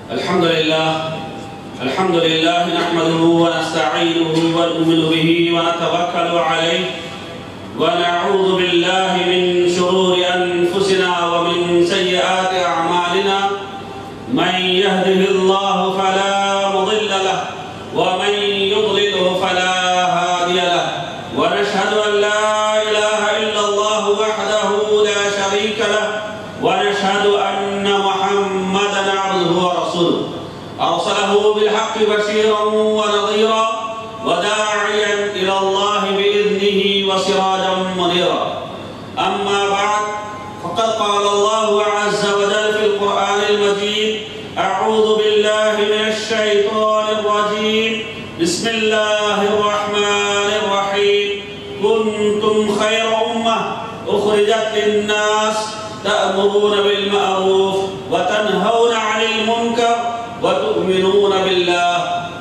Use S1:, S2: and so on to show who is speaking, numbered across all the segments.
S1: الحمد لله الحمد لله نحمده ونستعينه ونؤمن به ونتوكل عليه ونعوذ بالله من شرور انفسنا ومن سيئات اعمالنا من يهده الله فلا مضل له ومن يضلله فلا هادي له ونشهد ان لا اله الا الله وحده لا شريك له ونشهد ان محمدا عبده ورسوله ارسله بالحق بشيرا ونظيرا وداعيا الى الله باذنه وسراجا منيرا اما بعد فقد قال الله عز وجل في القران المجيد اعوذ بالله من الشيطان الرجيم بسم الله الرحمن الرحيم كنتم خير امه اخرجت للناس تامرون بالمعروف وتنهون عن المنكر وتؤمنون بالله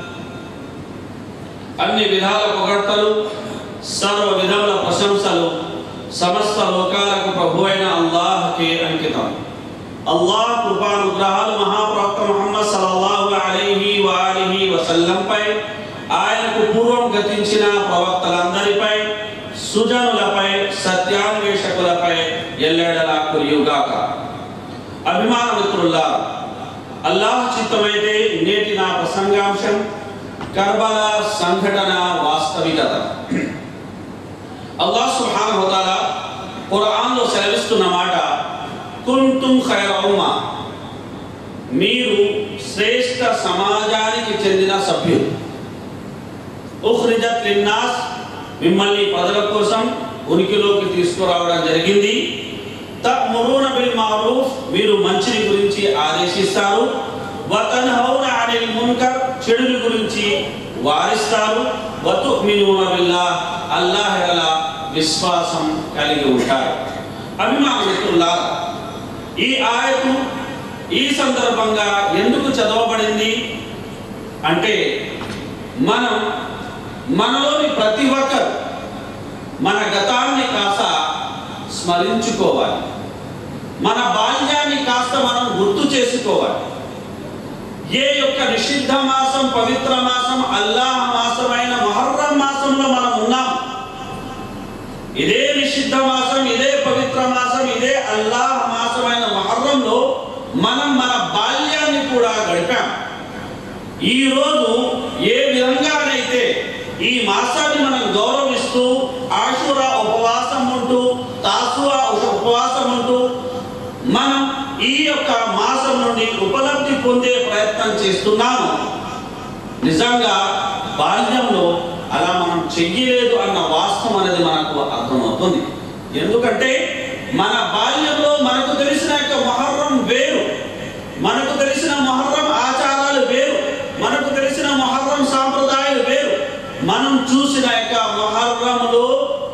S1: అన్ని విధాల పొగడ్తలు సర్వ విధముల ప్రశంసలు సమస్త లోకాలకు ప్రభు అయిన అల్లాహ్కే అంకితం అల్లాహ్ కృపానుగ్రహాలు మహాప్రవక్త ముహమ్మద్ సల్లల్లాహు అలైహి వాలిహి వసల్లంపై ఆయనకు పూర్వం గతించిన ప్రవక్తలందరిపై సుజనులపై సత్యాన్వేషకులపై ఎల్లెడలా కురియుగాక అభిమాన మిత్రుల్లా అల్లాహ్ చిత్తమైతే నేటి నా ప్రసంగాంశం కర్బలా సంఘటన వాస్తవికత అల్లాహ్ సుబ్హానహు వ తఆలా ఖురాన్లో సెలవిస్తున్న మాట కుంతుం ఖైర ఉమ్మా మీరు శ్రేష్ఠ సమాజానికి చెందిన సభ్యులు ఉఖ్రిజత్ లిన్నాస్ మిమ్మల్ని ప్రజల కోసం ఉనికిలోకి తీసుకురావడం జరిగింది తమురూన బిల్ మారూఫ్ మీరు మంచిని గురించి ఆదేశిస్తారు వతన్హౌన అనిల్ మున్కర్ చెడుని గురించి వారిస్తారు వతుమినూన బిల్లాహ్ అల్లాహ్ గల విశ్వాసం కలిగి ఉంటారు అభిమాన మిత్రులారా ఈ ఆయతు ఈ సందర్భంగా ఎందుకు చదవబడింది అంటే మనం మనలోని ప్రతి ఒక్కరు మన గతాన్ని కాస్త స్మరించుకోవాలి మన బాల్యాన్ని కాస్త మనం గుర్తు చేసుకోవాలి ఏ యొక్క నిషిద్ధ మాసం పవిత్ర మాసం అల్లాహ్ మాసమైన మొహర్రం మాసంలో మనం ఉన్నాం ఇదే నిషిద్ధ మాసం ఇదే పవిత్ర మాసం ఇదే అల్లాహ్ మాసమైన మొహర్రంలో మనం మన బాల్యాన్ని కూడా గడిపాం ఈ రోజు ఏ విధంగానైతే ఈ మాసాన్ని మనం గౌరవిస్తూ ఆశురా ఉపవాసం ఉంటూ తాసువా ఉపవాసం ఉంటూ మనం ఈ యొక్క మాసం నుండి ఉపలబ్ధి పొందే ప్రయత్నం చేస్తున్నాము నిజంగా బాల్యంలో అలా మనం చెయ్యలేదు అన్న వాస్తవం అనేది మనకు అర్థమవుతుంది ఎందుకంటే మన బాల్యంలో మనకు తెలిసిన యొక్క మొహర్రం వేరు మనకు తెలిసిన మొహర్రం ఆచారాలు వేరు మనకు తెలిసిన మొహర్రం సాంప్రదాయాలు వేరు మనం చూసిన యొక్క మొహర్రంలో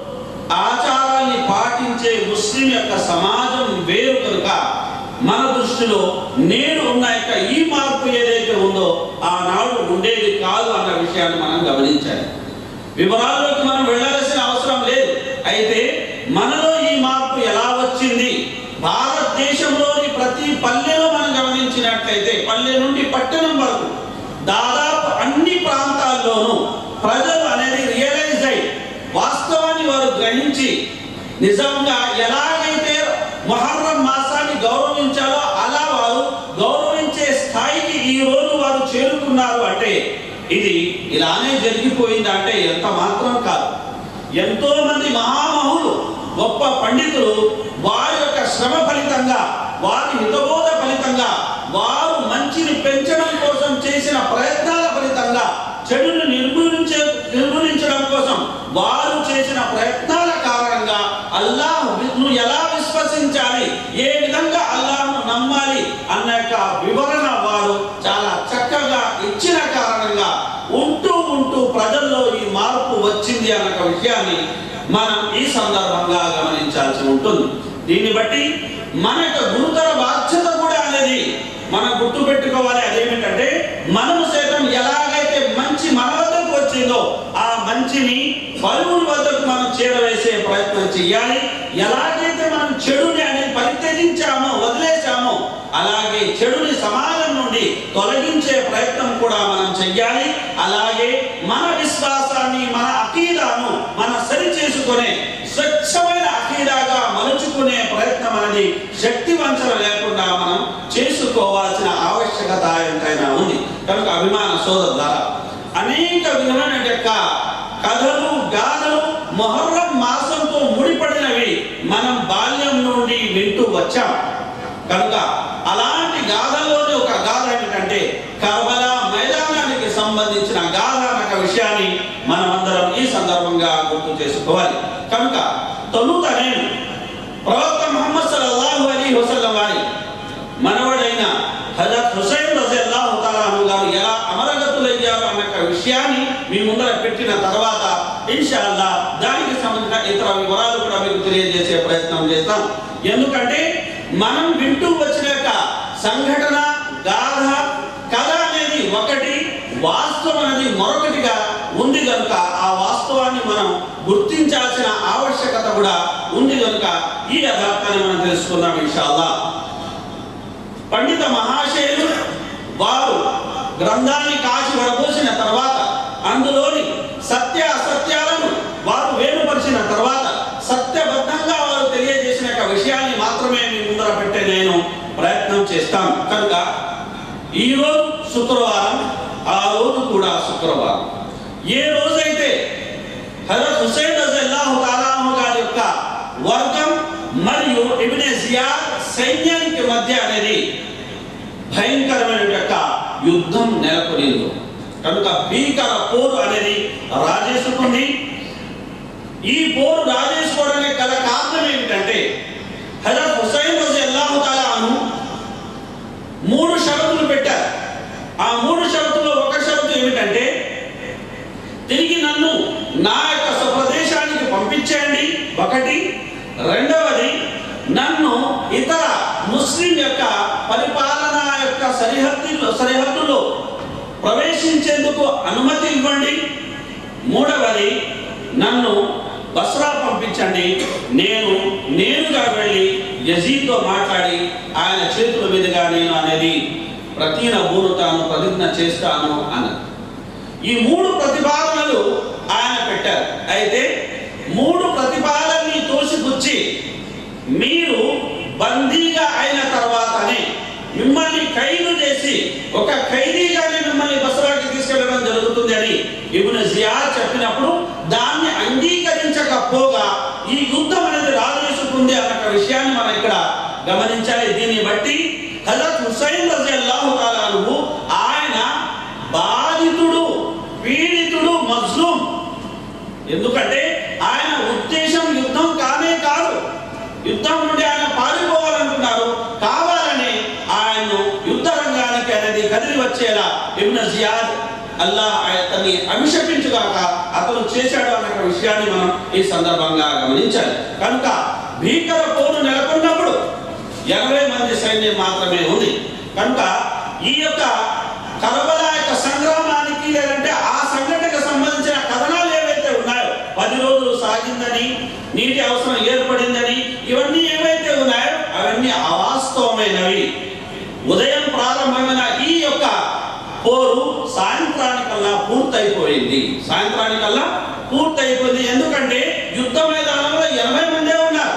S1: ఆచారాన్ని పాటించే ముస్లిం యొక్క సమాజం వేరు కనుక మన దృష్టిలో నేడు ఉన్న యొక్క ఈ మార్పు ఏదైతే ఉందో ఆనాడు ఉండేది కాదు అన్న విషయాన్ని మనం గమనించాలి వివరాల్లోకి మనం వెళ్ళాల్సిన అవసరం లేదు అయితే మనలో ఈ మార్పు ఎలా వచ్చింది భారతదేశంలోని ప్రతి పల్లెలో మనం గమనించినట్లయితే పల్లె నుండి పట్టణం వరకు దాదాపు అన్ని ప్రాంతాల్లోనూ ప్రజలు అనేది రియలైజ్ అయి వాస్తవాన్ని వారు గ్రహించి నిజంగా ఎలాగైతే మొహర్రం మాసాన్ని గౌరవించాలో అలా వారు గౌరవించే స్థాయికి ఈ రోజు వారు చేరుకున్నారు అంటే ఇది ఇలానే జరిగిపోయింది అంటే ఎంత మాత్రం కాదు ఎంతో మంది మహామహులు గొప్ప పండితులు వారి యొక్క శ్రమ ఫలితంగా వారి హితబోధ ఫలితంగా వారు మంచిని పెంచడం కోసం చేసిన ప్రయత్నాల ఫలితంగా చెడును నిర్మూలించే నిర్మూలించడం కోసం వారు చేసిన ప్రయత్నాల కారణంగా అల్లాహ్ను ఎలా విశ్వసించాలి ఏ విధంగా అల్లాహ్ను నమ్మాలి అన్న యొక్క వివరణ వారు చాలా చక్కగా ఇచ్చిన కారణంగా ఉంటూ ఉంటూ ప్రజల్లో ఈ మార్పు వచ్చింది అన్న ఒక విషయాన్ని మనం ఈ సందర్భంగా గమనించాల్సి ఉంటుంది దీన్ని బట్టి మన యొక్క గురుతర బాధ్యత కూడా అనేది మనం గుర్తు పెట్టుకోవాలి అదేమిటంటే మనము సైతం ఎలాగైతే మంచి మన వద్దకు వచ్చిందో ఆ మంచిని పలువురి వద్దకు మనం చేరవేసే ప్రయత్నం చేయాలి ఎలాగైతే మనం చెడుని అనేది పరిత్యజించామో వదిలేసామో అలాగే చెడుని సమాజం నుండి నుండి తొలగించే ప్రయత్నం కూడా మనం చెయ్యాలి అలాగే మన విశ్వాసాన్ని మన అకీదాను మన సరి చేసుకునే స్వచ్ఛమైన అకీదాగా మలుచుకునే ప్రయత్నం అనేది శక్తి వంచన లేకుండా మనం చేసుకోవాల్సిన ఆవశ్యకత ఎంతైనా ఉంది కనుక అభిమాన సోదరులారా అనేక విధమైన యొక్క కథలు గాథలు మొహర్రం మాసంతో ముడిపడినవి మనం బాల్యం నుండి వింటూ వచ్చాం కనుక అలాంటి గాథల్లోని ఒక గాథ ఏమిటంటే కర్బలా మైదానానికి సంబంధించిన గాథ అన్న విషయాన్ని మనమందరం ఈ సందర్భంగా గుర్తు చేసుకోవాలి కనుక తొలుత నేను ప్రవక్త ముహమ్మద్ సల్లల్లాహు అలైహి వసల్లం వారి మనవడైన హజరత్ హుసైన్ రజల్లాహు తాలాహు గారు ఎలా అమరగతులయ్యారు అన్న విషయాన్ని మీ ముందర పెట్టిన తర్వాత ఇన్షాల్లా దానికి సంబంధించిన ఇతర వివరాలు కూడా మీకు తెలియజేసే ప్రయత్నం చేస్తాం ఎందుకంటే మనం వింటూ వచ్చిన యొక్క సంఘటన గాథ కథ అనేది ఒకటి వాస్తవం అనేది మరొకటిగా ఉంది కనుక ఆ వాస్తవాన్ని మనం గుర్తించాల్సిన ఆవశ్యకత కూడా ఉంది కనుక ఈ యథార్థాన్ని మనం తెలుసుకుందాం ఇన్షాల్లా పండిత మహాశయులు వారు గ్రంథాన్ని కాచి వడపోసిన తర్వాత అందులోని సత్య అసత్యాలను వారు వేరుపరిచిన తర్వాత సత్యబద్ధంగా వారు తెలియజేసిన యొక్క విషయాన్ని మాత్రమే మీ ముందర పెట్టే నేను ప్రయత్నం చేస్తాను కనుక ఈ రోజు శుక్రవారం ఆ రోజు కూడా శుక్రవారం ఏ రోజైతే హజరత్ హుసేన్ రజల్లాహు తాలాహు గారి యొక్క వర్గం మరియు ఇబ్నే జియాద్ సైన్యానికి మధ్య అనేది భయంకరమైన యొక్క యుద్ధం నెలకొనింది కనుక భీకర పోరు అనేది రాజేసుకుంది ఈ పోరు రాజేసుకోవడానికి గల కారణం ఏమిటంటే హజరత్ హుసైన్ రజల్లాహు తాలాను మూడు షరతులు పెట్టారు ఆ మూడు షరతుల్లో ఒక షరతు ఏమిటంటే తిరిగి నన్ను నా యొక్క స్వప్రదేశానికి పంపించేయండి ఒకటి రెండవది నన్ను ఇతర ముస్లిం యొక్క పరిపాలన యొక్క సరిహద్దులో సరిహద్దులో ప్రవేశించేందుకు అనుమతి ఇవ్వండి మూడవది నన్ను బస్రా పంపించండి నేను నేరుగా వెళ్ళి యజీద్తో మాట్లాడి ఆయన చేతుల మీదుగా నేను అనేది ప్రతిన బూరుతాను ప్రతిజ్ఞ చేస్తాను అన్నది ఈ మూడు ప్రతిపాదనలు ఆయన పెట్టారు అయితే మూడు ప్రతిపాదనని తోసిపుచ్చి మీరు బందీగా అయిన తర్వాతనే మిమ్మల్ని ఖైదు చేసి ఒక ఖైదీగానే మిమ్మల్ని బసరాకి తీసుకెళ్ళడం జరుగుతుంది అని ఇబున్ జియాద్ చెప్పినప్పుడు దాన్ని అంగీకరించకపోగా ఈ యుద్ధం అనేది రాజేసుకుంది అన్న విషయాన్ని మనం ఇక్కడ గమనించాలి దీన్ని బట్టి హజరత్ హుసైన్ రజల్లాహు తాలాను ఆయన బాధితుడు పీడితుడు మజ్లూం ఎందుకంటే ఆయన ఉద్దేశం యుద్ధం కానే కాదు యుద్ధం నుండి ఆయన పారిపోవాలనుకున్నారు కావాలని ఆయన యుద్ధ రంగానికి అనేది కదిలి వచ్చేలా ఇబ్న జియాద్ అల్లాహ్ అతన్ని అభిషపించుగాక అతను చేశాడు అన్న విషయాన్ని మనం ఈ సందర్భంగా గమనించాలి కనుక భీకర పోరు నెలకొన్నప్పుడు ఎనభై మంది సైన్యం మాత్రమే ఉంది కనుక ఈ యొక్క కరబల యొక్క సంగ్రామానికి లేదంటే ఆ సంఘటనకు సంబంధించిన కథనాలు ఏవైతే ఉన్నాయో పది రోజులు సాగిందని నీటి అవసరం ఏర్పడిందని ఇవన్నీ ఏవైతే ఉన్నాయో అవన్నీ అవాస్తవమైనవి ఉదయం ప్రారంభమైన ఈ యొక్క పోరు సాయంత్రానికల్లా పూర్తయిపోయింది సాయంత్రానికల్లా పూర్తయిపోయింది ఎందుకంటే యుద్ధ మైదానంలో ఎనభై మందే ఉన్నారు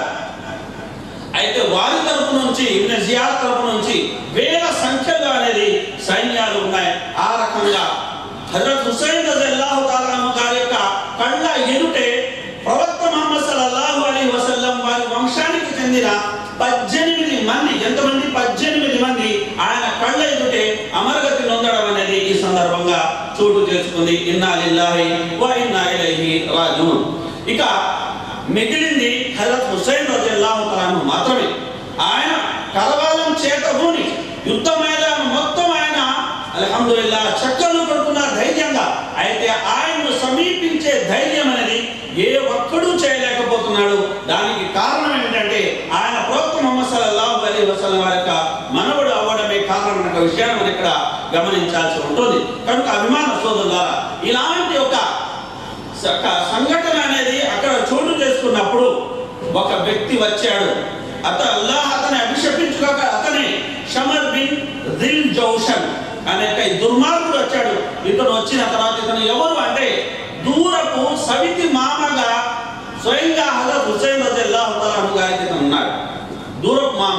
S1: అయితే వారి తరపు నుంచి ఇబ్న జియాద్ తరపు నుంచి వేల సంఖ్యలో అనేది సైన్యాలు ఉన్నాయి ఆ రకంగా హజరత్ హుసైన్ రజల్లాహు తాలాను గారి యొక్క కళ్ళ ఎదుటే ప్రవక్త ముహమ్మద్ సల్లల్లాహు అలైహి వసల్లం వారి వంశానికి చెందిన పద్దెనిమిది మంది ఎంతమంది పద్దెనిమిది మంది ఆయన కళ్ళ ఎదుటే అమరగతి నొందడం అనేది ఈ సందర్భంగా చోటు చేసుకుంది ఇన్నా లిల్లాహి వ ఇన్నా ఇలైహి రాజిఊన్ ఇక మిగిలింది హజరత్ హుసైన్ రజల్లాహు తాలాను మాత్రమే ఆయన కలవాలం చేతబూని యుద్ధ మైదానం మొత్తం ఆయన అల్హమ్దుల్లా చక్కలు కొడుతున్న ధైర్యంగా అయితే ఆయన్ను సమీపించే ధైర్యం అనేది ఏ ఒక్కడూ చేయలేకపోతున్నాడు దానికి కారణం ఏంటంటే ఆయన ప్రవక్త ముహమ్మద్ సల్లల్లాహు అలైహి వసల్లం వారి యొక్క మనవడు అవ్వడమే కారణం అనే విషయాన్ని మనం ఇక్కడ గమనించాల్సి ఉంటుంది కనుక అభిమాన సోదరులారా ఇలాంటి ఒక స- సంఘటన అనేది అక్కడ చోటు చేసుకున్నప్పుడు ఒక వ్యక్తి వచ్చాడు అత అల్లాహ్ అతని అభిషపించుగాక అతనే షమర్ బిన్ దిల్ జౌషన్ అనే ఒక ఈ దుర్మార్గుడు వచ్చాడు ఇతను వచ్చిన తర్వాత ఇతను ఎవరు అంటే దూరపు సవితి మామగా స్వయంగా హజరత్ హుసేన్ రజల్లాహు తఆలా గారికి ఇతను ఉన్నాడు దూరపు మామ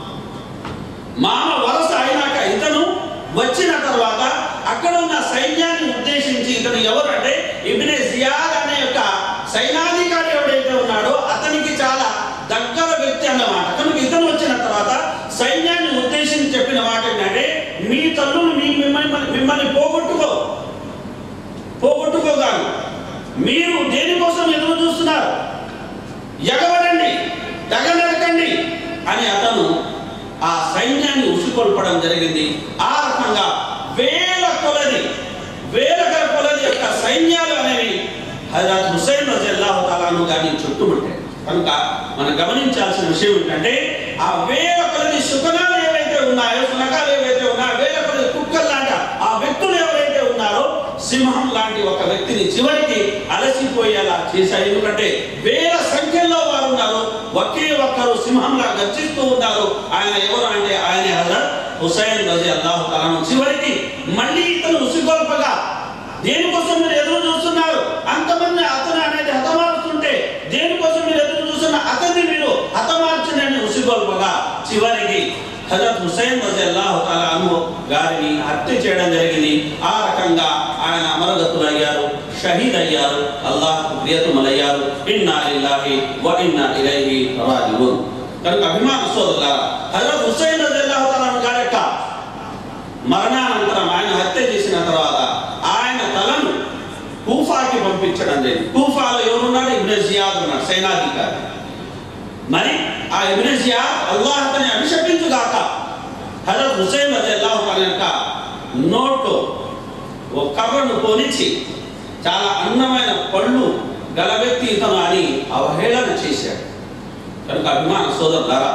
S1: మామ వలస అయినాక ఇతను వచ్చిన తర్వాత అక్కడ ఉన్న సైన్యాన్ని ఉద్దేశించి ఇతను ఎవరు అంటే ఇబ్నే జియాద్ అనే యొక్క సైనాధికారి ఎవడైతే ఉన్నాడో అతనికి చాలా దగ్గర వ్యక్తి అన్నమాట కనుక ఇతను వచ్చిన తర్వాత సైన్యాన్ని ఉద్దేశించి చెప్పిన మాట ఏంటంటే మీ తల్లులు మీ మిమ్మల్ని మిమ్మల్ని పోగొట్టుకో పోగొట్టుకోగాను మీరు దేనికోసం ఎదురు చూస్తున్నారు ఎగబడండి తెగనరకండి అని అతను ఆ సైన్యాన్ని ఉసుకొల్పడం జరిగింది ఆ రకంగా వేల కొలది వేల గల కొలది యొక్క సైన్యాలు అనేవి హజరత్ హుసైన్ రజల్లాహు తాలాను గారిని చుట్టుముట్టాయి కనుక మనం గమనించాల్సిన విషయం ఏంటంటే ఆ వేల కొలది శుకనాలు ఏవైతే ఉన్నాయో శునకాలు ఏవైతే ఉన్నాయో వేల కొలది కుక్కలు లాంటి ఆ వ్యక్తులు ఎవరైతే ఉన్నారో సింహం లాంటి ఒక వ్యక్తిని చివరికి అలసిపోయేలా చేశారు ఎందుకంటే వేల సంఖ్యలో వారు ఉన్నారు ఒకే ఒక్కరు సింహంలా గర్జిస్తూ ఉన్నారు ఆయన ఎవరు అంటే ఆయన హజరత్ హుసైన్ రజీ అల్లాహు తలాను చివరికి మళ్ళీ ఇతను ఉసిగొల్పగా దేనికోసం మీరు ఎదురు చూస్తున్నారు అంతమంది అతను అనేది హతమారుస్తుంటే దేనికోసం మీరు ఎదురు చూస్తున్న అతన్ని మీరు హతమార్చనని ఉసిగొల్పగా చివరికి హజరత్ హుసైన్ రజల్లాహు తాలాను గారిని హత్య చేయడం జరిగింది ఆ రకంగా ఆయన అమరగతులయ్యారు షహీద్ అయ్యారు అల్లాహ్ ప్రియతములయ్యారు ఇన్నా లిల్లాహి వ ఇన్నా ఇలైహి రాజిఊన్ కనుక అభిమాన సోదరులారా హజరత్ హుసైన్ రజల్లాహు తాలాను గారి యొక్క మరణానంతరం ఆయన హత్య చేసిన తర్వాత ఆయన తలను కూఫాకి పంపించడం జరిగింది కూఫాలో ఎవరున్నాడు ఇబ్నే జియాద్ ఉన్నాడు సైనాధికారి మరి ఆ ఇబ్నే జియాద్ అల్లాహ్ అతని అభిషపించుగాక హజరత్ హుసైన్ రజల్లాహు తన యొక్క నోట్లో ఒక కర్రను పోనిచ్చి చాలా అందమైన పళ్ళు గలవెత్తి ఇతను అని అవహేళన చేశాడు కనుక అభిమాన సోదరులారా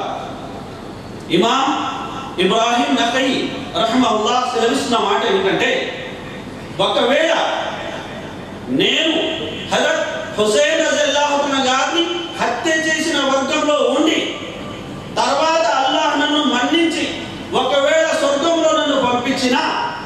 S1: ఇమాం ఇబ్రాహిం నకై రహమల్లా సెలవిస్తున్న మాట ఏమిటంటే ఒకవేళ నేను హజరత్ హుసేన్ రజల్లాహుతున్న గారిని హత్య చేసిన వర్గంలో ఉండి తర్వాత అల్లాహ్ నన్ను మన్నించి ఒకవేళ స్వర్గంలో నన్ను పంపించినా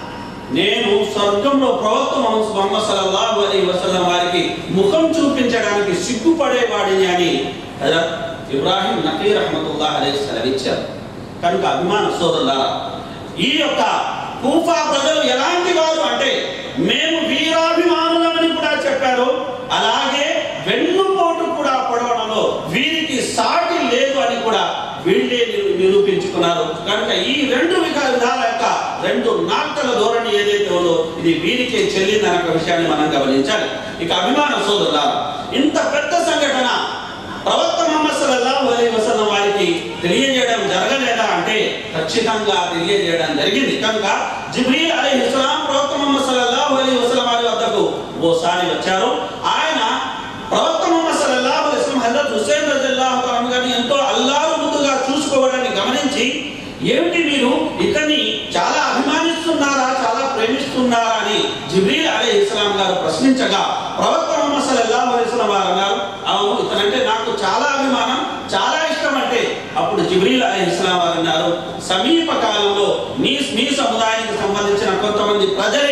S1: నేను స్వర్గంలో ప్రవక్త మొహమ్మద్ సల్లల్లాహు అలైహి వసల్లం వారికి ముఖం చూపించడానికి సిగ్గుపడేవాడిని అని హజరత్ ఇబ్రాహిం నకీ రహమతుల్లాహ్ అలైహి సెలవిచ్చారు కనుక అభిమాన సోదరులారా ఈ యొక్క కూఫా ప్రజలు ఎలాంటి వారు అంటే మేము వీరాభిమానులమని కూడా చెప్పారు అలాగే వెన్నుపోటు కూడా పొడవడంలో వీరికి సాటి లేదు అని కూడా వీళ్ళే నిరూ- నిరూపించుకున్నారు కనుక ఈ రెండు విధ- విధాల యొక్క రెండు నాటల ధోరణి ఏదైతే ఉందో ఇది వీరికే చెల్లిందనే ఒక విషయాన్ని మనం గమనించాలి ఇక అభిమాన సోదరులారా ఇంత పెద్ద సంఘటన ప్రవక్త ముహమ్మద్ సల్లల్లాహు అలైహి వసల్లం వారికి తెలియజేయడం జరగలేదా అంటే ఖచ్చితంగా తెలియజేయడం జరిగింది కనుక జిబ్రీల్ అలైహిస్సలాం ప్రవక్త ముహమ్మద్ సల్లల్లాహు అలైహి వసల్లం వారి వద్దకు ఓసారి వచ్చారు ఆయన ప్రవక్త ముహమ్మద్ సల్లల్లాహు అలైహి వసల్లం హజరత్ హుసైన్ రజల్లాహు తఆలా గారిని ఎంతో అల్లారు ముద్దుగా చూసుకోవడాన్ని గమనించి ఏమిటి మీరు ఇతన్ని చాలా అభిమానిస్తున్నారా చాలా ప్రేమిస్తున్నారా అని జిబ్రీల్ అలీ ఇస్లాం గారు ప్రశ్నించగా ప్రవక్త ముహమ్మద్ సల్లల్లాహు అలైహి వసల్లం వారు అన్నారు అవును ఇతనంటే నాకు చాలా అభిమానం చాలా ఇష్టం అంటే అప్పుడు జిబ్రీల్ అలీ ఇస్లాం వారు అన్నారు సమీప కాలంలో మీ మీ సముదాయానికి సంబంధించిన కొంతమంది ప్రజలే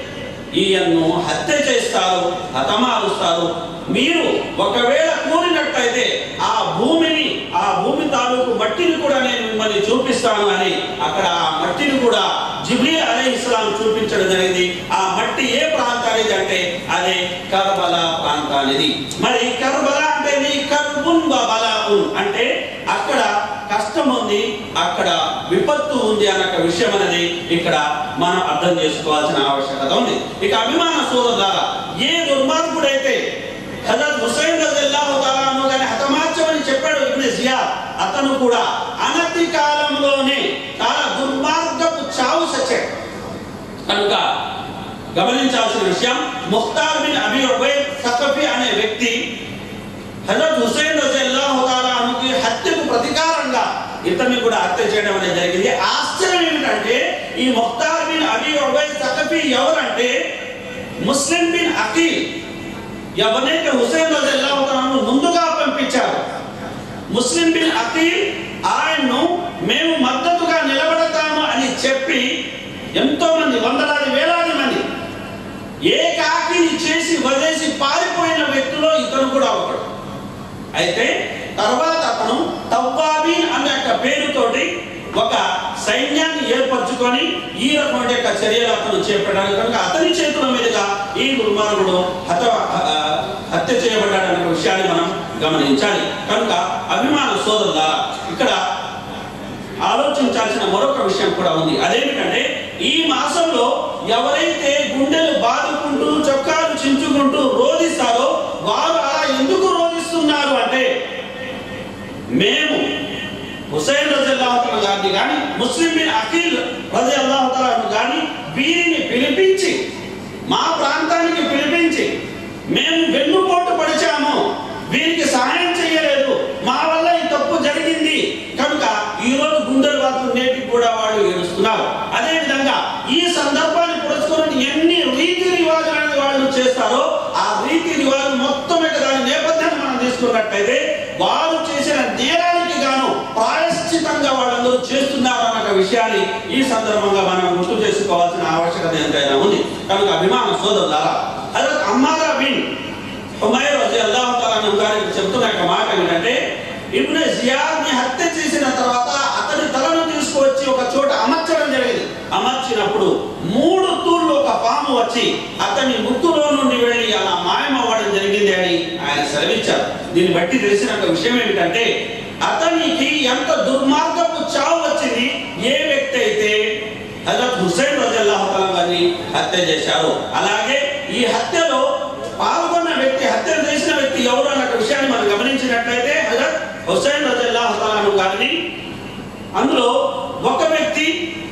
S1: ఈయన్ను హత్య చేస్తారు హతమారుస్తారు మీరు ఒకవేళ కూలినట్టయితే ఆ భూమిని ఆ భూమి తాలూకు మట్టిని కూడా నేను మిమ్మల్ని చూపిస్తాను అని అక్కడ ఆ మట్టిని కూడా జిబ్రీల్ అలీ ఇస్లాం చూపించడం జరిగింది ఆ మట్టి ఏ ప్రాంతానిది అంటే అదే కర్బలా ప్రాంతానిది మరి కర్బలా అంటే నీ కర్బున్ బలాఉన్ అంటే అక్కడ కష్టం ఉంది అక్కడ విపత్తు ఉంది అన్న ఒక విషయం అనేది ఇక్కడ మనం అర్థం చేసుకోవాల్సిన ఆవశ్యకత ఉంది ఇక అభిమాన సోదరులారా ఏ దుర్మార్గుడైతే హజరత్ హుసైన్ రజల్లాహు తాలాను గాని హతమార్చమని చెప్పాడు ఇబ్నే జియాద్ అతను కూడా అనతి కాలంలోనే చాలా దుర్మార్గపు చావు సచ్చాడు కనుక గమనించాల్సిన విషయం Mukhtar bin Abi Ubaid Saqafi అనే వ్యక్తి హజరత్ హుసైన్ రజల్లాహు తాలానుకి హత్యకు ప్రతీకారంగా ఇతన్ని కూడా హత్య చేయడం అనేది జరిగింది ఆశ్చర్యం ఏమిటంటే ఈ Mukhtar bin Abi Ubaid Saqafi ఎవరంటే ముస్లిం బిన్ అకీల్ ఎవరైతే హుసేన్ రజల్లాహు తాలాను ముందుగా పంపించారు ముస్లిం బిన్ అకీల్ ఆయన్ను మేము మద్దతుగా నిలబడతాము అని చెప్పి ఎంతో మంది వందలాది వేలాది మంది ఏకాకిని చేసి వదిలేసి పారిపోయిన వ్యక్తిలో ఇతను కూడా ఒకడు అయితే తర్వాత అతను తవ్వాబీన్ అనే యొక్క పేరుతోటి ఒక సైన్యాన్ని ఏర్పరచుకొని ఈ రకమైన యొక్క చర్యలు అతను చేపట్టాడు కనుక అతని చేతుల మీదుగా ఈ దుర్మార్గుడు హత ఆ, హత్య చేయబడ్డాడు అనే విషయాన్ని మనం గమనించాలి కనుక అభిమాన సోదరుల ఇక్కడ ఆలోచించాల్సిన మరొక విషయం కూడా ఉంది అదేమిటంటే ఈ మాసంలో ఎవరైతే గుండెలు బాదుకుంటూ చొక్కాలు చించుకుంటూ రోధిస్తారో వారు అలా ఎందుకు రోధిస్తున్నారు అంటే మేము హుసైన్ రజి అల్లాహతల గారిని కానీ ముస్లిం బిన్ అఖిల్ రజి అల్లాహతలను కానీ వీరిని పిలిపించి మా ప్రాంతానికి పిలిపించి మేము వెన్నుపోటు పడిచాము వీరికి సహాయం చేయలేదు మా వల్ల ఈ తప్పు జరిగింది కనుక ఈ రోజు గుండెలు బాతులు నేటికి కూడా వాళ్ళు ఏడుస్తున్నారు అదే విధంగా ఈ సందర్భాన్ని పురస్కరించి ఎన్ని రీతి రివాజులు అనేది వాళ్ళు చేస్తారో ఆ రీతి రివాజు మొత్తం యొక్క దాని నేపథ్యాన్ని మనం తీసుకున్నట్టయితే వారు చేసిన నేరానికి గాను ప్రాయశ్చితంగా వాళ్ళందరూ చేస్తున్నారు అన్న విషయాన్ని ఈ సందర్భంగా మనం గుర్తు చేసుకోవాల్సిన ఆవశ్యకత ఎంతైనా ఉంది కనుక అభిమాన సోదరులారా హజరత్ అమ్మారా బిన్ హుమైర్ రజి అల్లాహ్ తాలా గారికి చెప్తున్న యొక్క మాట ఏంటంటే ఇబ్ను జియాద్ ని హత్య చేసిన తర్వాత అతని తలను తీసుకువచ్చి ఒక చోట అమర్చడం జరిగింది అమర్చినప్పుడు మూడు తూర్లు ఒక పాము వచ్చి అతని ముక్కులో నుండి వెళ్ళి అలా మాయమవ్వడం జరిగింది అని ఆయన సెలవిచ్చారు దీన్ని బట్టి తెలిసిన ఒక విషయం ఏమిటంటే అతనికి ఎంత దుర్మార్గపు చావు వచ్చింది ఏ వ్యక్తి అయితే హజరత్ హుస్సేన్ రజల్లాహు తాలా గారిని హత్య చేశారు అలాగే ఈ హత్యలో పాల్గొన్న వ్యక్తి హత్య చేసిన వ్యక్తి ఎవరు అన్న విషయాన్ని మనం గమనించినట్లయితే హజరత్ హుస్సేన్ రజల్లాహు తాలాను గారిని అందులో ఒక వ్యక్తి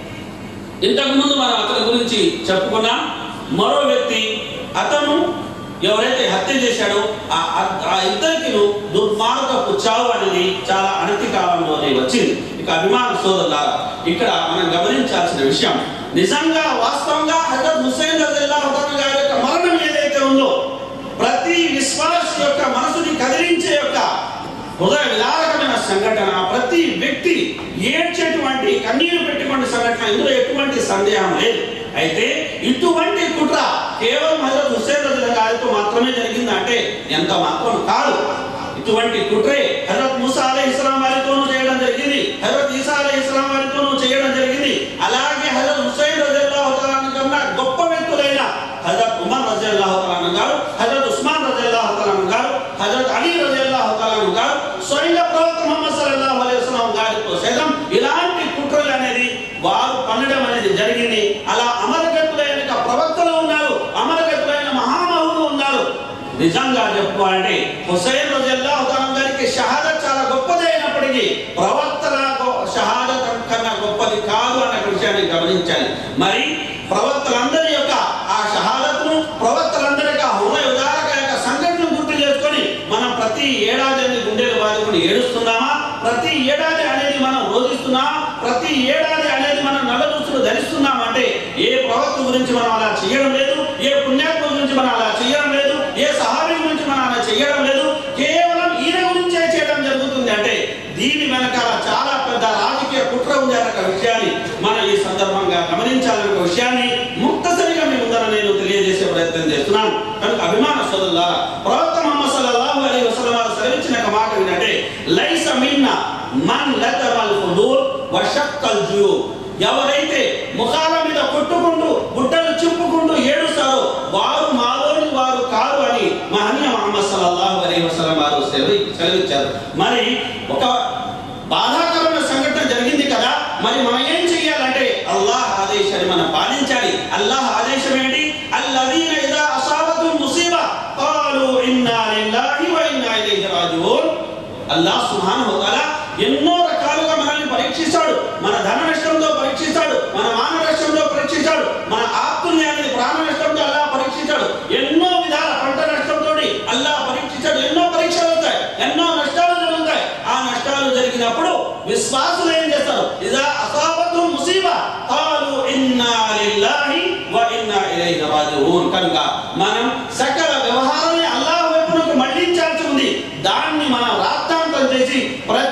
S1: ఇంతకు ముందు మనం అతని గురించి చెప్పుకున్నాం మరో వ్యక్తి అతను ఎవరైతే హత్య చేశాడో ఆ ఆ- ఆ ఇద్దరికి దుర్మార్గపు చావు అనేది చాలా అనతి కాలంలోనే వచ్చింది ఇక అభిమాన సోదరులారా ఇక్కడ మనం గమనించాల్సిన విషయం నిజంగా వాస్తవంగా హజరత్ హుస్సేన్ రజల్లాహు తాలా గారి యొక్క మరణం ఏదైతే ఉందో ప్రతి విశ్వాస్ యొక్క మనసుని కదిలించే యొక్క హృదయ విదారకమైన సంఘటన ప్రతి వ్యక్తి ఏడ్చేటువంటి కన్నీరు పెట్టుకునే సంఘటన ఇందులో ఎటువంటి సందేహం లేదు అయితే ఇటువంటి కుట్ర కేవలం హజరత్ హుస్సేన్ రజుల గారితో మాత్రమే జరిగిందంటే ఎంత మాత్రం కాదు ఇటువంటి కుట్రే హజరత్ ముసా అలై ఇస్లాం వారితోనూ చేయడం జరిగింది హజరత్ ఈసా అలై ఇస్లాం వారితోనూ చేయడం జరిగింది అలాగే హజరత్ హుస్సేన్ రజల్లాహు తాలా కన్నా గొప్ప వ్యక్తులైన హజరత్ ఉమర్ రజల్లాహు తాలా గారు హజరత్ ఉస్మాన్ రజల్లాహు తాలా గారు హజరత్ అలీ రజల్లాహు తాలా గారు స్వయంగా ప్రవక్త ముహమ్మద్ సల్లల్లాహు అలైహి వసల్లం గారితో సైతం ఇలాంటి కుట్రలు అనేది వారు పన్నడం అనేది జరిగింది అలా అమరగతులైన యొక్క ప్రవక్తలు ఉన్నారు అమరగతులైన మహామహులు ఉన్నారు నిజంగా చెప్పుకోవాలంటే హుసైన్ రజల్లాహు తాలా గారికి షహాదత్ చాలా గొప్పది అయినప్పటికీ ప్రవక్తల గొ- షహాదత్ కన్నా గొప్పది కాదు అన్న విషయాన్ని గమనించాలి మరి ప్రవక్తలందరి యొక్క ఆ షహాదత్ను ప్రవక్తలందరి యొక్క హృదయ ఉదారక యొక్క సంఘటనను గుర్తు చేసుకొని మనం ప్రతి ఏడాది అనేది గుండెలు బాదుకుని ఏడుస్తున్నామా ప్రతి ఏడాది అనేది మనం రోధిస్తున్నామా ప్రతి ఏడాది అనేది మనం నల్ల దుస్తులు ధరిస్తున్నాం అంటే ఏ ప్రవక్త గురించి మనం అలా చేయడం లేదు ఏ పుణ్యాత్మ గురించి మనం అలా చేయడం లేదు ఏ సహాబి గురించి మనం అలా చేయడం లేదు కేవలం ఈయన గురించే చేయడం జరుగుతుంది అంటే దీని వెనకాల చాలా పెద్ద రాజకీయ కుట్ర ఉంది అన్న విషయాన్ని మనం ఈ సందర్భంగా గమనించాలన్న విషయాన్ని ముక్తసరిగా మీ ముందర నేను తెలియజేసే ప్రయత్నం చేస్తున్నాను కనుక అభిమాన సోదరులారా ప్రవక్త ముహమ్మద్ సల్లల్లాహు అలైహి వసల్లం వారు సెలవిచ్చిన ఒక మాట ఏంటంటే లైస మిన్నా మన్ లతమల్ హుదూర్ వ షక్కల్ జుయూబ్ ఎవరైతే ముఖాల మీద కొట్టుకుంటూ గుడ్డలు చింపుకుంటూ ఏడుస్తారో వారు మాలోని వారు కాదు అని మహనీయ మహమ్మద్ సల్లల్లాహు అలైహి వసల్లం వారు సెలవి- సెలవిచ్చారు మరి ఒక బాధాకరమైన సంఘటన జరిగింది కదా మరి మనం ఏం చేయాలంటే అల్లాహ్ ఆదేశాన్ని మనం పాలించాలి అల్లాహ్ ఆదేశం ఏంటి అల్లదీన ఇదా అసాబతు ముసీబా ఖాలు ఇన్నా లిల్లాహి వ ఇన్నా ఇలైహి రాజిఊన్ అల్లాహ్ సుబ్హానహు వ తఆలా ఎన్నో రకాలుగా మనల్ని పరీక్షిస్తాడు మన ధన నష్టంతో పరీక్షిస్తాడు మన మాన నష్టంతో పరీక్షిస్తాడు మన ఆత్మని అనేది ప్రాణ నష్టంతో అల్లాహ్ పరీక్షిస్తాడు ఎన్నో విధాల పంట నష్టంతో అల్లాహ్ పరీక్షిస్తాడు ఎన్నో పరీక్షలు వస్తాయి ఎన్నో నష్టాలు జరుగుతాయి ఆ నష్టాలు జరిగినప్పుడు విశ్వాసులు ఏం చేస్తారు ఇదా అసాబతు ముసీబా ఖాలు ఇన్నా లిల్లాహి వ ఇన్నా ఇలైహి రాజిఊన్ కనుక మనం సకల వ్యవహారాన్ని అల్లాహ్ వైపునకు మళ్ళించాల్సి ఉంది దాన్ని మనం రాత్తాంతం చేసి ప్ర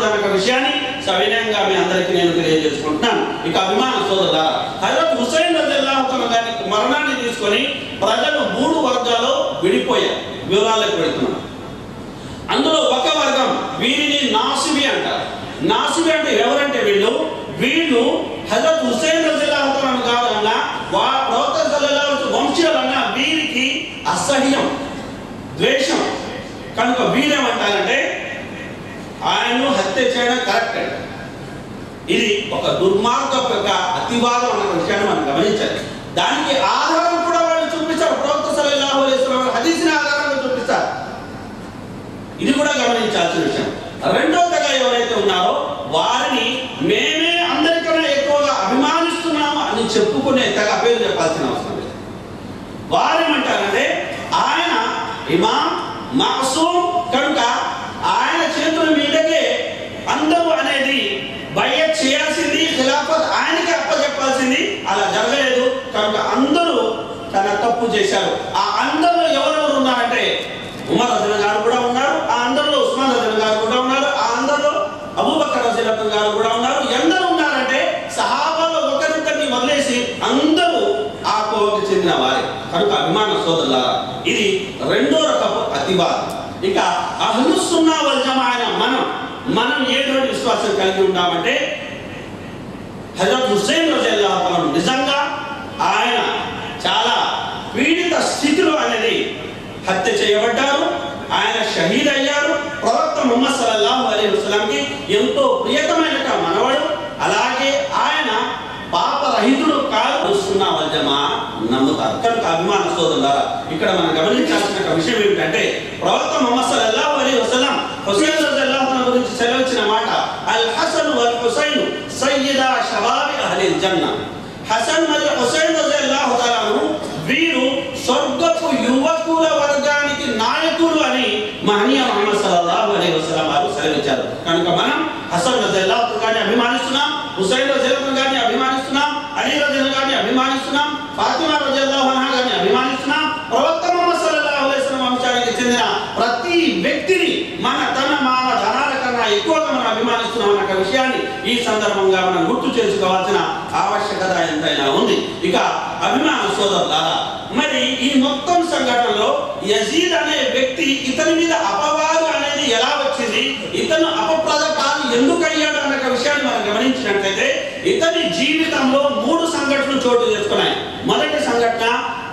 S1: అన్న విషయాన్ని సవినయంగా మీ అందరికీ నేను తెలియజేసుకుంటున్నాను ఇక అభిమాన సోదరుల హజరత్ హుసైన్ రజల్లాహుతల గారి మరణాన్ని తీసుకొని ప్రజలు మూడు వర్గాలు విడిపోయారు వివరాలకు వెళుతున్నాను అందులో ఒక వర్గం వీరిని నాసిబి అంటారు నాసిబి అంటే ఎవరంటే వీళ్ళు వీళ్ళు హజరత్ హుసేన్ రజల్లాహుతలను కాదన్నా వా ప్రవక్త సల్లల్లాహు అలైహి వంశీయులన్నా వీరికి అసహ్యం ద్వేషం కనుక వీరేమంటారంటే ఆయన్ను హత్య చేయడం కరెక్ట్ అండి ఇది ఒక దుర్మార్గపు యొక్క అతివాదం అన్న విషయాన్ని మనం గమనించాలి దానికి ఆధారం కూడా వాళ్ళు చూపిస్తారు ప్రవక్త సల్లల్లాహు అలైహి వసల్లం హదీస్ని ఆధారంగా చూపిస్తారు ఇది కూడా గమనించాల్సిన విషయం రెండో తెగ ఎవరైతే ఉన్నారో వారిని మేమే అందరికన్నా ఎక్కువగా అభిమానిస్తున్నాము అని చెప్పుకునే తెగ పేరు చెప్పాల్సిన అవసరం లేదు వారేమంటారంటే ఆయన ఇమాం మాసూమ్ కనుక ఆయన చేతుల మీదకే అందరూ అనేది బయ్య చేయాల్సింది ఖిలాఫత్ ఆయనకి అప్పచెప్పాల్సింది అలా జరగలేదు కనుక అందరూ తన తప్పు చేశారు ఆ అందరూ ఎవరెవరు ఉన్నారంటే ఉమర్ రజన గారు కూడా ఉన్నారు ఆ అందరిలో ఉస్మాన్ రజన గారు కూడా ఉన్నారు ఆ అందరిలో అబూబకర్ రజన గారు కూడా ఉన్నారు ఎందరు ఉన్నారంటే సహాబాలో ఒకరిద్దరిని వదిలేసి అందరూ ఆ కోవకు చెందిన వారే కనుక అభిమాన సోదరులారా ఇది రెండో రకపు అతివాదం ఇక అహ్లుసున్నా వల్ జమాఅన మనం మనం ఏటువంటి విశ్వాసం కలిగి ఉన్నామంటే హజరత్ హుస్సేన్ రజల్లాహు అన్హు నిజంగా ఆయన చాలా పీడిత స్థితిలో అనేది హత్య చేయబడ్డారు ఆయన షహీద్ అయ్యారు ప్రవక్త ముహమ్మద్ సల్లల్లాహు అలైహి వసల్లంకి ఎంతో ప్రియతమైన మనవడు అలాగే ఆయన పాపరహితుడు కాదు సున్నా వల్జమా నమ్ముతారు కనుక అభిమాన సోదరులారా ఇక్కడ మనం గమనించాల్సిన ఒక విషయం ఏమిటంటే ప్రవక్త ముహమ్మద్ సల్లల్లాహు అలైహి వసల్లం హుసైన్ రజల్లాహు అన్హు గురించి సెలవిచ్చిన మాట అల్ హసన్ వల్ హుసైన్ సయ్యిదా షబాబి అహ్లిల్ జన్నా హసన్ మరియు హుసైన్ రజల్లాహు తఆలా అన్హు వీరు స్వర్గపు యువకుల వర్గానికి నాయకులు అని మహనీయ ముహమ్మద్ సల్లల్లాహు అలైహి వసల్లం వారు సెలవిచ్చారు కనుక మనం హసన్ రజల్లాహు గారిని అభిమానిస్తున్నాం హుసైన్ రజల్లాహు గారిని అభిమానిస్తున్నాం అలీ రజల్లాహు గారిని అభిమానిస్తున్నాం ఫాతిమా రజల్లాహు అన్హా గారిని అభిమానిస్తున్నాం ప్రవక్త ముహమ్మద్ సల్లల్లాహు అలైహి వసల్లం వంశానికి చెందిన ప్రతి వ్యక్తిని మన తన మాన ధనాల కన్నా ఎక్కువగా మనం అభిమానిస్తున్నాం అన్న విషయాన్ని ఈ సందర్భంగా మనం గుర్తు చేసుకోవాల్సిన ఆవశ్యకత ఎంతైనా ఉంది ఇక అభిమాన సోదరులారా మరి ఈ మొత్తం సంఘటనలో యజీద్ అనే వ్యక్తి ఇతని మీద అపవాదు అనేది ఎలా వచ్చింది ఇతను అపప్రద కాదు ఎందుకు అయ్యాడు అన్న విషయాన్ని మనం గమనించినట్లయితే ఇతని జీవితంలో మూడు సంఘటనలు చోటు చేసుకున్నాయి మొదటి సంఘటన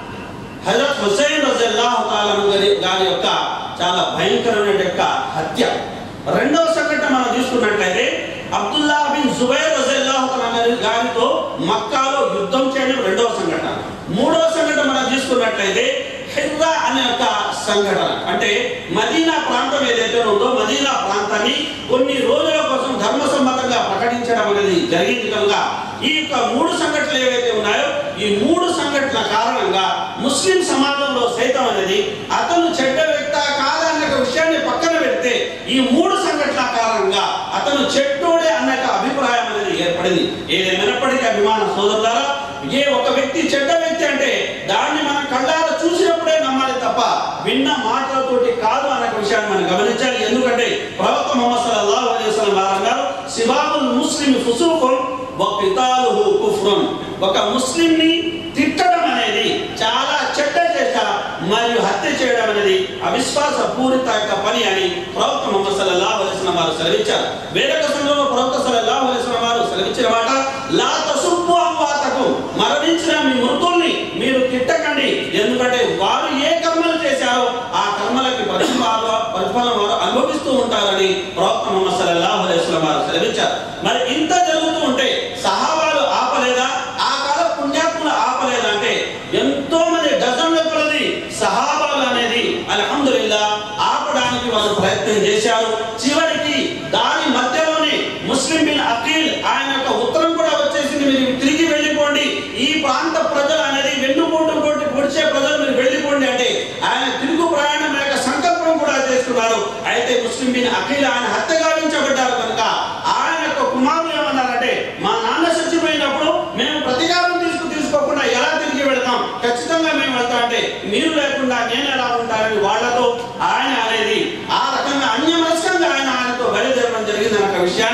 S1: హజరత్ హుసేన్ రజల్లాహు తాలా గారి గారి యొక్క చాలా భయంకరమైన యొక్క హత్య రెండవ సంఘటన మనం చూసుకున్నట్లయితే అబ్దుల్లా బిన్ జుబైర్ రజల్లాహు తాలా గారి- గారితో మక్కాలో యుద్ధం చేయడం రెండవ సంఘటన మూడవ సంఘటన మనం చూసుకున్నట్లయితే హిర్రా అనే ఒక సంఘటన అంటే మదీనా ప్రాంతం ఏదైతే ఉందో మదీనా ప్రాంతాన్ని కొన్ని రోజుల కోసం ధర్మ సమ్మతంగా ప్రకటించడం అనేది జరిగింది కనుక ఈ యొక్క మూడు సంఘటనలు ఏవైతే ఉన్నాయో ఈ మూడు సంఘటనల కారణంగా ముస్లిం సమాజంలో సైతం అనేది అతను చెడ్డ వ్యక్త కాదన్న ఒక విషయాన్ని పక్కన పెడితే ఈ మూడు సంఘటనల కారణంగా అతను చెడ్డోడే అన్న ఒక అభిప్రాయం అనేది ఏర్పడింది ఏదేమైనప్పటికీ అభిమాన సోదరులారా ఏ ఒక వ్యక్తి చెడ్డ వ్యక్తి అంటే దాన్ని మనం కళ్ళారా చూసినప్పుడే నమ్మాలి తప్ప విన్న మాటలతోటి కాదు అన్న ఒక విషయాన్ని మనం గమనించాలి ఎందుకంటే ప్రవక్త ముహమ్మద్ సల్లల్లాహు అలైహి వసల్లం వారు అన్నారు సిబాబుల్ ముస్లిం ఫుసూకున్ వ కితాలుహు కుఫ్రున్ ఒక ముస్లింని తిట్టడం అనేది చాలా చెడ్డ చేష్ట మరియు హత్య చేయడం అనేది అవిశ్వాస పూరిత యొక్క పని అని ప్రవక్త ముహమ్మద్ సల్లల్లాహు అలైహి వసల్లం వారు సెలవిచ్చారు వేరొక సందర్భంలో ప్రవక్త సల్లల్లాహు అలైహి వసల్లం వారు సెలవిచ్చిన మాట లా తసుబ్బు అమ్వాతకు మరణించిన మీ మృతుల్ని మీరు తిట్టకండి ఎందుకంటే వారు ఏ కర్మలు చేశారో ఆ కర్మలకి ప్రతిఫల ప్రతిఫలం వారు అనుభవిస్తూ ఉంటారని ప్రవక్త ముహమ్మద్ సల్లల్లాహు అలైహి వసల్లం వారు సెలవిచ్చారు మరి ఇంత జరుగుతూ ఉంటే సహాబాలు ఆపలేదా ఆ కాల పుణ్యాత్ములు ఆపలేదా అంటే ఎంతో మంది డజన్ల కొలది సహాబాలు అనేది అల్హమ్దులిల్లా ఆపడానికి వారు ప్రయత్నం చేశారు చివరికి దాని మధ్యలోనే ముస్లిం బిన్ అఖీల్ ఆయన యొక్క ఉత్తరం కూడా వచ్చేసింది మీరు తిరిగి వెళ్ళిపోండి ఈ ప్రాంత ప్రజలు అనేది వెన్నుపోటు కొట్టి పొడిచే ప్రజలు మీరు వెళ్ళిపోండి అంటే ఆయన తిరుగు ప్రయాణం యొక్క సంకల్పం కూడా చేసుకున్నారు అయితే ముస్లిం బిన్ అఖీల్ ఆయన హత్య గావించబడ్డారు కనుక ఆయన యొక్క కుమారులు ఏమన్నారంటే మా నాన్న చచ్చిపోయినప్పుడు మేము ప్రతీకారం తీసుకు తీసుకోకుండా ఎలా తిరిగి వెళ్తాం ఖచ్చితంగా మేము వెళ్తాం అంటే మీరు లేకుండా నేను ఎలా ఉంటానని వాళ్ళతో ఆయన అనేది ఆ రకంగా అన్యమనస్కంగా ఆయన ఆయనతో బయలుదేరడం జరిగింది అన్న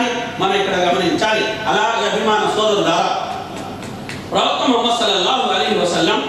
S1: మనం ఇక్కడ గమనించాలి అలాగే అభిమాన సోదరులారా ప్రవక్త ముహమ్మద్ సల్లల్లాహు అలైహి వసల్లం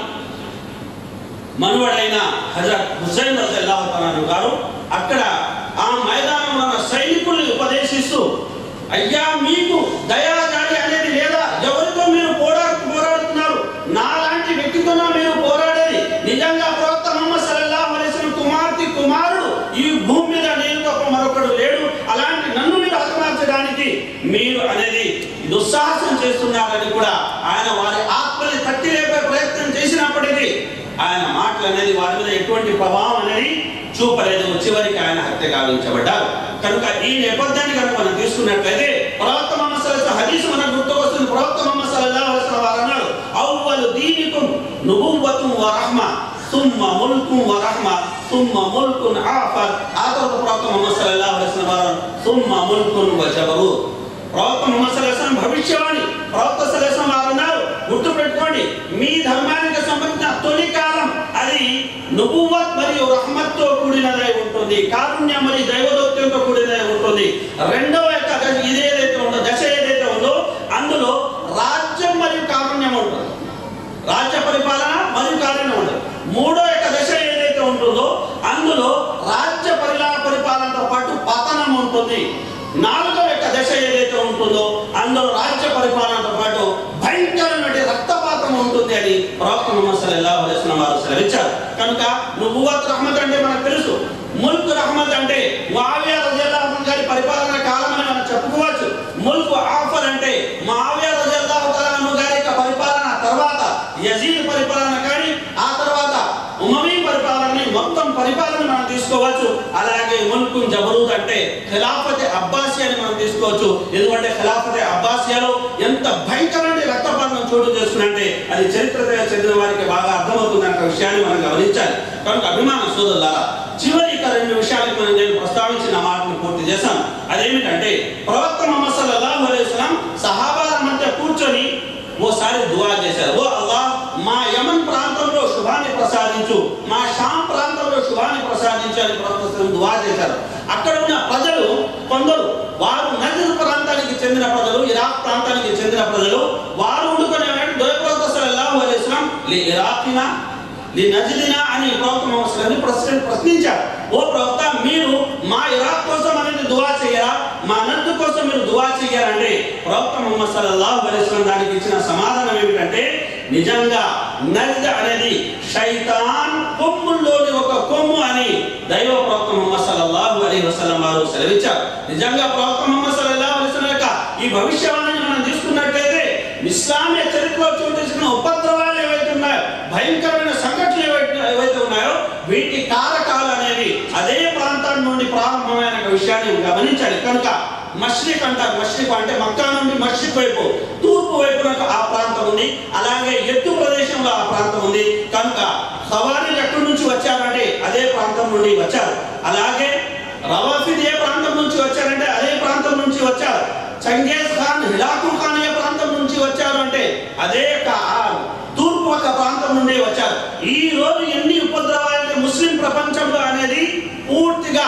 S1: మనువడైన హజరత్ హుసైన్ రజల్లాహు తఆలా గారు అక్కడ ఆ మైదానంలో ఉన్న సైనికుల్ని ఉపదేశిస్తూ అయ్యా మీకు దయాదాడి అనేది లేదా ఎవరితో మీరు పోరా పోరాడుతున్నారు నాలాంటి వ్యక్తితోనా మీరు పోరాడేది నిజంగా ప్రవక్త ముహమ్మద్ సల్లల్లాహు అలైహి వసల్లం కుమార్తె కుమారుడు ఈ భూమి మీద నేను తప్ప మరొకడు లేడు అలాంటి నన్ను మీరు హతమార్చడానికి మీరు అనేది దుస్సాహసం చేస్తున్నారని కూడా ఆయన వారి ఆత్మని తట్టి లేపే ప్రయత్నం చేసినప్పటికీ ఆయన మాటలు అనేది వారి మీద ఎటువంటి ప్రభావం అనేది చూపలేదు చివరికి ఆయన హత్య గావించబడ్డారు కనుక ఈ నేపథ్యాన్ని కనుక మనం తీసుకున్నట్లయితే ప్రవక్త ముహమ్మద్ సల్లల్లాహు హదీస్ మనకు గుర్తుకొస్తుంది ప్రవక్త ముహమ్మద్ సల్లల్లాహు అలైహి వసల్లం వారు అన్నారు అవ్వలు దీనికుం నుబువ్వతుం వ రహ్మ ثم ملك ورحمة ثم ملك آخر آخر ప్రవక్త ముహమ్మద్ సల్లల్లాహు అలైహి వసల్లం వారు ثم ملك وجبروت ప్రవక్త ముహమ్మద్ సల్లల్లాహు అలైహి వసల్లం భవిష్యవాణి ప్రవక్త సల్లల్లాహు అలైహి వసల్లం వారు అన్నారు గుర్తు పెట్టుకోండి మీ ధర్మానికి సంబంధించిన తొలి కాలం అది నుబువ్వత్ మరియు రహ్మత్తో కూడినదై ఉంటుంది కారుణ్యం మరియు దైవదౌత్యంతో కూడినదై ఉంటుంది రెండవ యొక్క దశ ఇది ఏదైతే ఉందో దశ ఏదైతే ఉందో అందులో రాజ్యం మరియు కారుణ్యం ఉంటుంది రాజ్య పరిపాలన మరియు కారుణ్యం ఉంటుంది మూడో యొక్క దశ ఏదైతే ఉంటుందో అందులో రాజ్య పరిలా పరిపాలనతో పాటు పతనం ఉంటుంది నాలుగో యొక్క దశ ఏదైతే ఉంటుందో అందులో రాజ్య పరిపాలనతో పాటు భయంకరమైన రక్తపాతం ఉంటుంది అని ప్రవక్త ముహమ్మద్ సల్లల్లాహు అలైహి వసల్లం వారు సెలవిచ్చారు కనుక నువ్వువత్ రహమత్ అంటే మనకు తెలుసు ముల్క్ రహమత్ అంటే మావియా రజల్లాహు అన్హు గారి పరిపాలన కాలం అని మనం చెప్పుకోవచ్చు ముల్క్ ఆఫర్ అంటే మావియా రజల్లాహు తఆలా అన్హు గారి యొక్క పరిపాలన తర్వాత యజీద్ పరిపాలన కానీ ఆ తర్వాత ఉమమీ పరిపాలనని మొత్తం పరిపాలన మనం తీసుకోవచ్చు అలాగే ముల్కు జబరూద్ అంటే ఖిలాఫత్ అబ్బాసియా అని మనం తీసుకోవచ్చు ఎందుకంటే ఖిలాఫత్ అబ్బాసియాలో ఎంత భయంకరమైన రక్తపాతం చోటు చేసుకున్నంటే అది చరిత్ర చెందిన వారికి బాగా అర్థమవుతుంది అన్న విషయాన్ని మనం గమనించాలి కనుక అభిమాన సోదరులారా చివరి ఇక రెండు విషయాలకు మనం నేను ప్రస్తావించిన మాటను పూర్తి చేశాను అదేమిటంటే ప్రవక్త ముహమ్మద్ సల్లల్లాహు అలైహి వసల్లం సహాబాల మధ్య కూర్చొని ఓసారి దువా చేశారు ఓ అల్లాహ్ మా యమన్ ప్రాంతంలో శుభాన్ని ప్రసాదించు మా షాం ప్రాంతంలో శుభాన్ని ప్రసాదించు అని ప్రవక్త దువా చేశారు అక్కడ ఉన్న ప్రజలు కొందరు వారు నజర్ ప్రాంతానికి చెందిన ప్రజలు ఇరాక్ ప్రాంతానికి చెందిన ప్రజలు వారు ఉండుకునే దొరప్రవక్త సల్లల్లాహు అలైహి వసల్లం లీ ఇరాకినా లీ నజ్దినా అని ప్రవక్త ముహమ్మద్ సల్లల్లాహు అలైహి వసల్లం ప్రశ్న ప్రశ్నించారు ఓ ప్రవక్త మీరు మా ఇరాక్ కోసం అనేది దువా చేయరా మా నద్దు కోసం మీరు దువా చేయాలంటే ప్రవక్త ముహమ్మద్ సల్లల్లాహు అలైహి వసల్లం దానికి ఇచ్చిన సమాధానం ఏమిటంటే నిజంగా నజ్ద్ అనేది శైతాన్ కొమ్ముల్లోని ఒక కొమ్ము అని దైవ ప్రవక్త ముహమ్మద్ సల్లల్లాహు అలైహి వసల్లం వారు సెలవిచ్చారు నిజంగా ప్రవక్త ముహమ్మద్ సల్లల్లాహు అలైహి వసల్లం యొక్క ఈ భవిష్యవాణిని మనం తీసుకున్నట్లయితే ఇస్లామియ చరిత్రలో చోటు చేసుకున్న ఉపద్రవాలు ఏవైతే ఉన్నాయో భయంకరమైన సంఘటనలు ఏవైతే ఏవైతే ఉన్నాయో వీటి కారకాలు అనేవి అదే ప్రాంతం నుండి ప్రారంభమైన ఒక విషయాన్ని గమనించాలి కనుక మష్రిక్ అంటారు మష్రిక్ అంటే మక్కా నుండి మష్రిక్ వైపు తూర్పు వైపునకు ఆ ప్రాంతం ఉంది అలాగే ఎత్తు ప్రదేశంలో ఆ ప్రాంతం ఉంది కనుక సవారీలు ఎక్కడి నుంచి వచ్చారంటే అదే ప్రాంతం నుండి వచ్చారు అలాగే రవాఫిద్ ఏ ప్రాంతం నుంచి వచ్చారంటే అదే ప్రాంతం నుంచి వచ్చారు చంగేజ్ ఖాన్ హిలాకుల్ ఖాన్ ఏ ప్రాంతం నుంచి వచ్చారు అంటే అదే కా- ఆ తూర్పు ఒక ప్రాంతం నుండి వచ్చారు ఈ రోజు ఎన్ని ఉపద్రవాలు ముస్లిం ప్రపంచంలో అనేది పూర్తిగా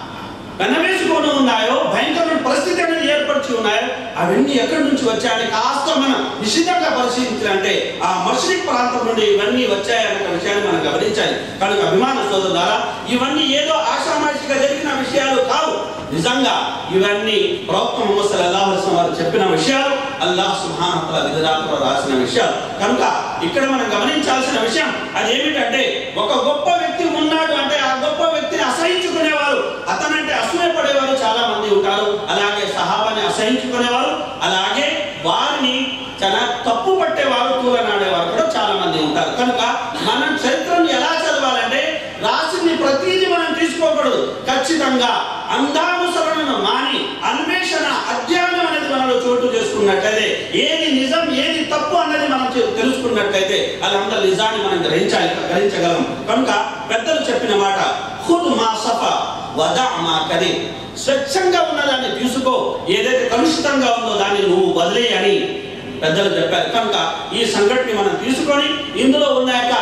S1: వెనవేసుకొని ఉన్నాయో భయంకరమైన పరిస్థితి అనేది ఏర్పరిచి ఉన్నాయో అవన్నీ ఎక్కడి నుంచి వచ్చాయని కాస్త మనం నిశ్చితంగా పరిశీలించాలంటే ఆ మష్రిక్ ప్రాంతం నుండి ఇవన్నీ వచ్చాయనే విషయాన్ని మనం గమనించాలి కనుక అభిమాన సోదరులారా ఇవన్నీ ఏదో ఆషామాషిగా జరిగిన విషయాలు కావు నిజంగా ఇవన్నీ ప్రవక్త ముహమ్మద్ సల్లల్లాహు అలైహి వసల్లం వారు చెప్పిన విషయాలు అల్లాహ్ సుబ్హానహు వ తఆలా విధురాత్మలో రాసిన విషయాలు కనుక ఇక్కడ మనం గమనించాల్సిన విషయం అదేమిటంటే ఒక గొప్ప వ్యక్తి ఉన్నాడు అంటే ఆ గొప్ప వ్యక్తిని అసహించుకునేవారు అతనంటే అసూయపడేవారు చాలా మంది ఉంటారు అలాగే సహాబాని అసహించుకునేవారు అలాగే వారిని చాలా తప్పు పట్టేవారు తూలనాడేవారు కూడా చాలా మంది ఉంటారు కనుక మనం చరిత్రను ఎలా చదవాలంటే రాసింది ప్రతిదీ మనం తీసుకోకూడదు ఖచ్చితంగా అంధానుసరణను మాని అన్వేషణ అధ్యయనం అనేది మనలో చోటు చేసుకున్నట్లయితే ఏది నిజం ఏది తప్పు అన్నది మనం తె- తెలుసుకున్నట్లయితే అదంతా నిజాన్ని మనం గ్రహించాలి గ్రహించగలం కనుక పెద్దలు చెప్పిన మాట ఖుద్ మా సఫ వదా మా కరీ స్వచ్ఛంగా ఉన్నదాన్ని తీసుకో ఏదైతే కలుషితంగా ఉందో దాన్ని నువ్వు వదిలేయి అని పెద్దలు చెప్పారు కనుక ఈ సంఘటన మనం తీసుకొని ఇందులో ఉన్న యొక్క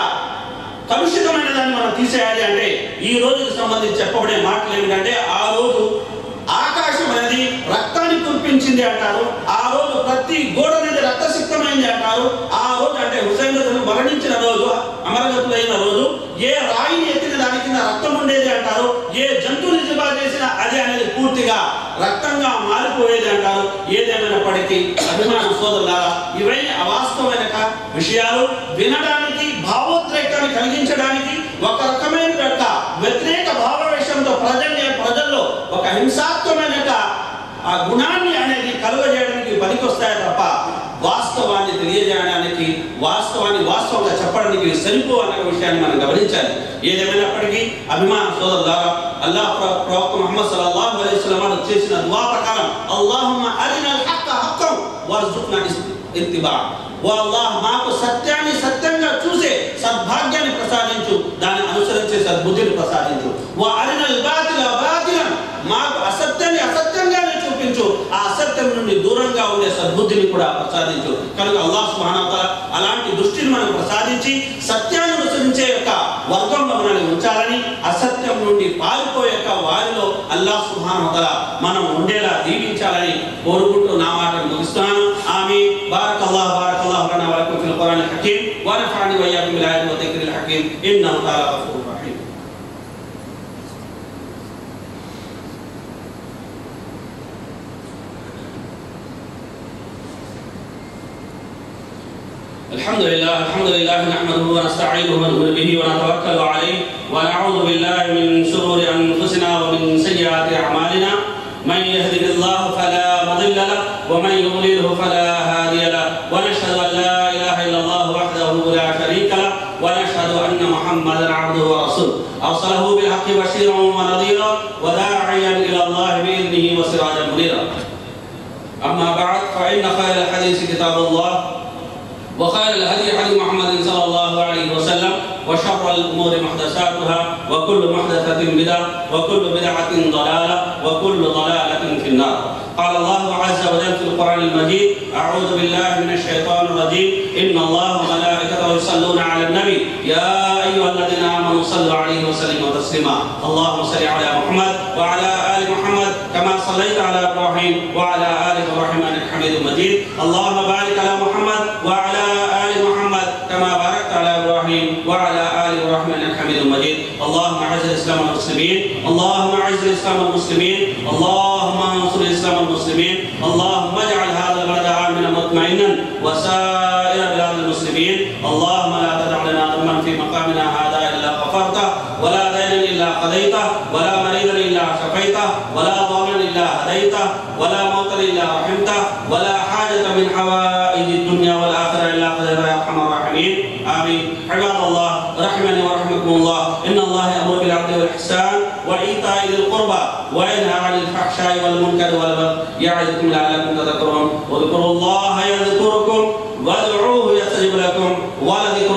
S1: కలుషితమైన దాన్ని మనం తీసేయాలి అంటే ఈ రోజుకి సంబంధించి చెప్పబడే మాటలు ఏమిటంటే ఆ రోజు ఆకాశం అనేది రక్తానికి కురిపించింది అంటారు ఆ రోజు ప్రతి గోడ అనేది రక్తసిక్తమైంది అంటారు ఆ రోజు అంటే హుసైన్ రజను మరణించిన రోజు అమరగతులైన రోజు ఏ రాయిని ఎత్తిన దాని కింద రక్తం ఉండేది అంటారు ఏ జంతువుని జిబా చేసినా అదే అనేది పూర్తిగా రక్తంగా మారిపోయేది అంటారు ఏదేమైనప్పటికీ అభిమాన సోదరులారా ఇవన్నీ అవాస్తవమైన క- విషయాలు వినడానికి భావోద్రేకాన్ని కలిగించడానికి ఒక రకమైన యొక్క వ్యతిరేక భావవేశంతో ప్రజల్ని ప్రజల్లో ఒక హింసాత్మకమైన యొక్క ఆ గుణాన్ని అనేది కలుగజేయడానికి పనికొస్తాయి తప్ప వాస్తవాన్ని తెలియజేయడానికి వాస్తవాన్ని వాస్తవంగా చెప్పడానికి సరిపో అన్న విషయాన్ని మనం గమనించాలి ఏదేమైనప్పటికీ అభిమాన సోదరు ద్వారా అల్లాహ్ ప్ర- ప్రవక్త ముహమ్మద్ సల్లల్లాహు అలైహి వసల్లం వారు చేసిన దువా ప్రకారం అల్లాహుమ్మ అరినల్ హక్క హక్కం వర్జుక్నా ఇత్తిబా ఓ అల్లాహ్ మాకు సత్యాన్ని సత్యంగా చూసే సద్భాగ్యాన్ని ప్రసాదించు దాన్ని అనుసరించే సద్బుద్ధిని ప్రసాదించు ఓ అరినల్ బాతిల బాతిలం మాకు అసత్యాన్ని అసత్యంగానే చూపించు ఆ అసత్యం నుండి దూరంగా ఉండే సద్బుద్ధిని కూడా ప్రసాదించు కనుక అల్లాహ్ సుబ్హానహు వ తఆలా అలాంటి దృష్టిని మనకు ప్రసాదించి సత్యాన్ని అనుసరించే యొక్క వర్గంలో మనల్ని ఉంచాలని అసత్యం నుండి పారిపోయే యొక్క వారిలో అల్లాహ్ సుబ్హానహు వ తఆలా మనం ఉండేలా దీవించాలని కోరుకుంటూ నా మాటను ముగిస్తున్నాను ఆమె బారకల్లాహ్ బారకల్లాహు లనా వ లకుం ఫిల్ ఖురానిల్ హకీం వ నఫఅని వ ఇయ్యాకుం బిల్ ఆయాతి వ దిక్రిల్ హకీం ఇన్నహు తఆలా గఫూరుర్ రహీం الحمد لله الحمد لله نحمده ونستعينه ونؤمن به ونتوكل عليه ونعوذ بالله من شرور انفسنا ومن سيئات اعمالنا من يهده الله فلا مضل له ومن يضلله فلا هادي له ونشهد ان لا اله الا الله وحده لا شريك له ونشهد ان محمدا عبده ورسوله ارسله بالحق بشيرا ونذيرا وداعيا الى الله باذنه وسراجا منيرا اما بعد فان خير الحديث كتاب الله وخير الهدي هدي محمد صلى الله عليه وسلم وشر الامور محدثاتها وكل محدثه بدعه وكل بدعه ضلاله وكل ضلاله في النار قال الله عز وجل في القران المجيد اعوذ بالله من الشيطان الرجيم ان الله وملائكته يصلون على النبي يا ايها الذين امنوا صلوا عليه وسلموا تسليما اللهم صل على محمد وعلى ال محمد كما صليت على ابراهيم وعلى ال ابراهيم انك حميد مجيد اللهم بارك على محمد وعلى ال محمد كما باركت على ابراهيم وعلى ال ابراهيم انك حميد مجيد اللهم اعز الاسلام والمسلمين اللهم اعز الاسلام والمسلمين اللهم انصر الاسلام والمسلمين اللهم اجعل هذا البلد امنا مطمئنا وسائر بلاد المسلمين اللهم لا تدع لنا ذنبا في مقامنا هذا الا غفرته ولا دينا الا قضيته ولا مريضا الا شفيته ولا ضالا الا هديته ولا موتا الا رحمته ولا حاجه من حوائج الدنيا والاخره الا قضيتها يا ارحم الراحمين امين عباد الله رحمني ورحمكم الله ان الله يامر بالعدل والاحسان وايتاء ذي القربى وينهى عن الفحشاء والمنكر والبغي يعظكم لعلكم تذكرون واذكروا الله يذكركم وادعوه يستجب لكم ولذكر